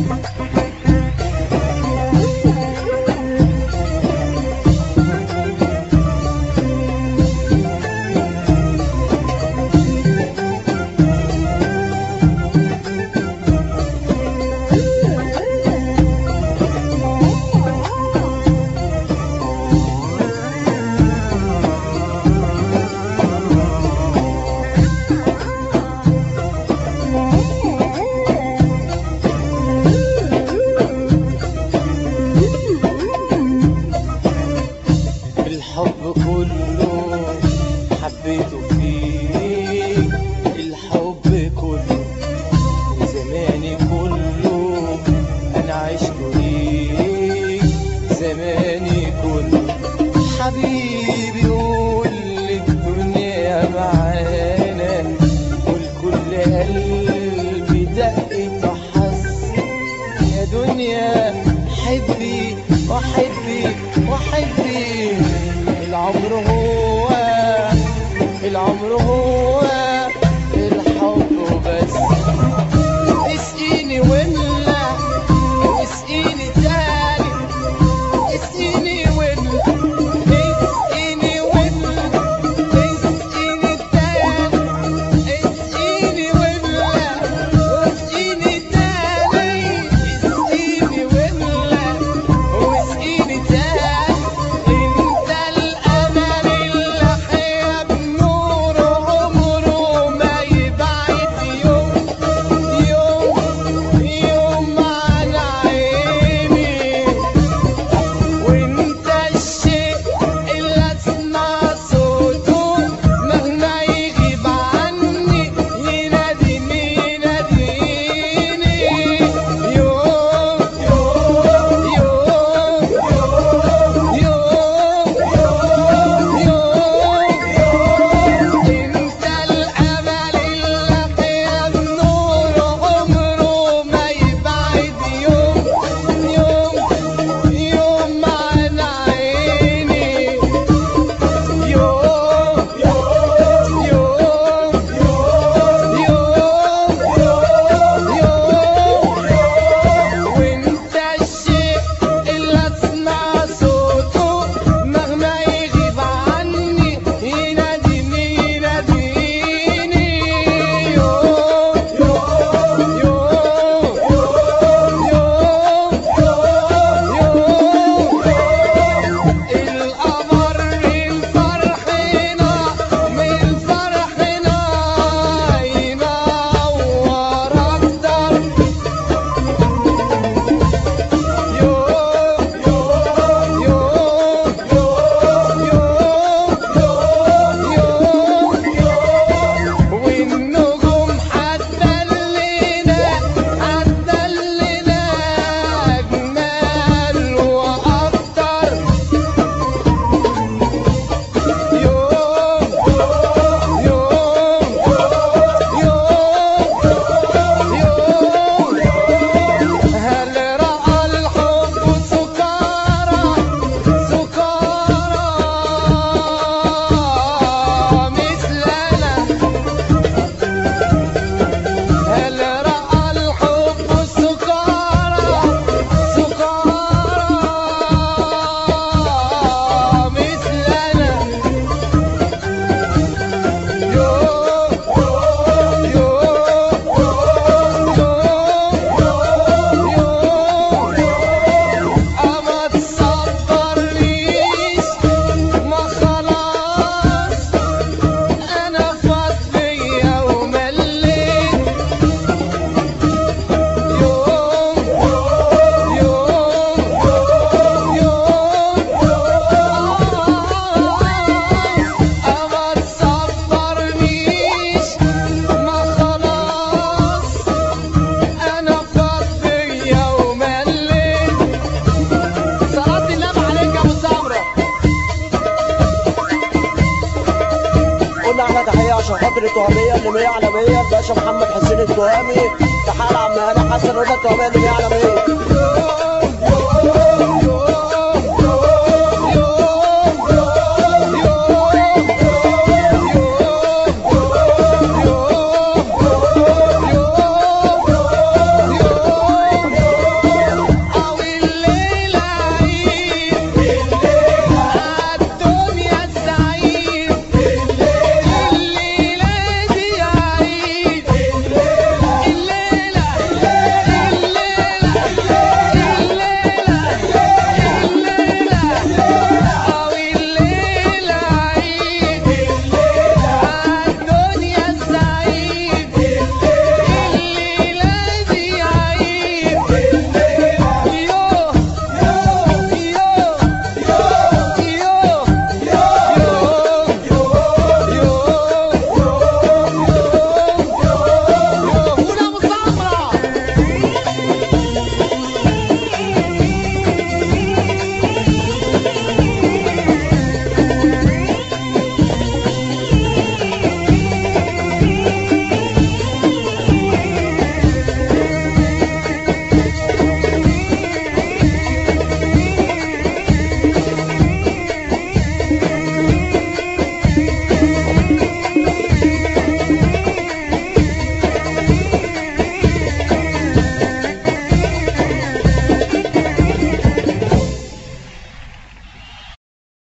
الحب كله حبيته فيك الحب كله زماني كله انا عشت ليك زماني كله حبيبي قول الدنيا معانا والكل قلبي دقت وحس يا دنيا حبي وحبي وحبي العمر هو العمر هو الحب بس اسقيني ولا اسقيني تاني اسقيني ولا اسقيني ولا اسقيني تاني اسقيني ولا واسقيني تاني اسقيني ولا واسقيني تاني انت الامل اللي حيا بنور عمره ما يبعد يوم يوم يوم على عيني وانت الشيء اللي اسمع صوته مهما يغيب عني يناديني يناديني يوم يوم يوم يوم يوم انت الامل اللي يا النور عمره ما يبعد يوم يوم يوم عن عيني يوم يوم يوم يوم وانت الشيء اللي اسمع صوته مهما يغيب عني يناديني يناديني يوم يوم يوم يوم القمر من فرحنا من فرحنا ينور اكتر يوم يوم يوم يوم يوم والنجوم هتدلنا هتدلنا اجمل واكتر يوم يوم يوم يوم هل رأى الحب سكارى سكارى مثلنا هل رأى الحب سكارى سكارى مثلنا يوم يوم يوم يوم أما تصبرنيش ما خلاص أنا فاض فيا ومليت يوم يوم يوم أما تصبرنيش ما خلاص أنا فاض فيا ومليت صلاة النبي عليك يا أبو سمرة قلنا احنا تحيه عشان خاطر التهاميه اللي 100 على 100 الباشا محمد حسين التهامي تحيه لعم هاني حسن رضا التهاميه اللي 100 على 100